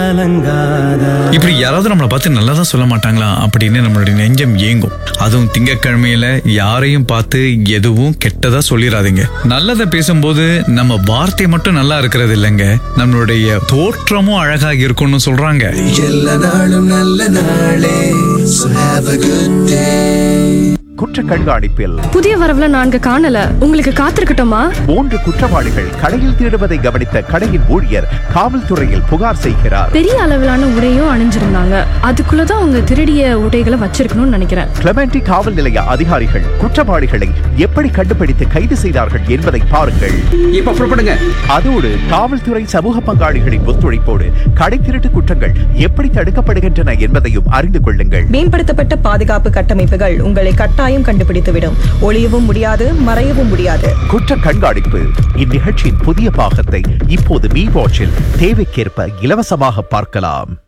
கலங்காதா இப்படி யாராவது நம்மளை பார்த்து நல்லா தான் சொல்ல மாட்டாங்களா அப்படின்னு நம்மளுடைய நெஞ்சம் ஏங்கும் அதுவும் திங்கட்கிழமையில யாரையும் பார்த்து எதுவும் கெட்டதா சொல்லிடாதீங்க நல்லதை பேசும்போது நம்ம வார்த்தை மட்டும் நல்லா இருக்கிறது இல்லைங்க நம்மளுடைய தோற்றமும் அழகா இருக்கும்னு சொல்றாங்க எல்லா நாளும் நல்ல நாளே So have a good day குற்ற கண்காணிப்பில் புதிய வரவுல நான்கு காணல உங்களுக்கு காத்திருக்கட்டுமா மூன்று குற்றவாளிகள் கடையில் திருடுவதை கவனித்த கடையின் ஊழியர் காவல்துறையில் புகார் செய்கிறார் பெரிய அளவிலான உடையும் அணிஞ்சிருந்தாங்க அதுக்குள்ளதான் அவங்க திருடிய உடைகளை வச்சிருக்கணும்னு நினைக்கிறேன் கிளமெண்டி காவல் நிலைய அதிகாரிகள் குற்றவாளிகளை எப்படி கண்டுபிடித்து கைது செய்தார்கள் என்பதை பாருங்கள் இப்ப புறப்படுங்க அதோடு காவல்துறை சமூக பங்காளிகளின் ஒத்துழைப்போடு கடை திருட்டு குற்றங்கள் எப்படி தடுக்கப்படுகின்றன என்பதையும் அறிந்து கொள்ளுங்கள் மேம்படுத்தப்பட்ட பாதுகாப்பு கட்டமைப்புகள் உங்களை கட்டாயம் கண்டுபிடித்துவிடும் ஒளியவும் முடியாது மறையவும் முடியாது குற்ற கண்காணிப்பு இந்நிகழ்ச்சியின் புதிய பாகத்தை இப்போது மீ வாட்சில் தேவைக்கேற்ப இலவசமாக பார்க்கலாம்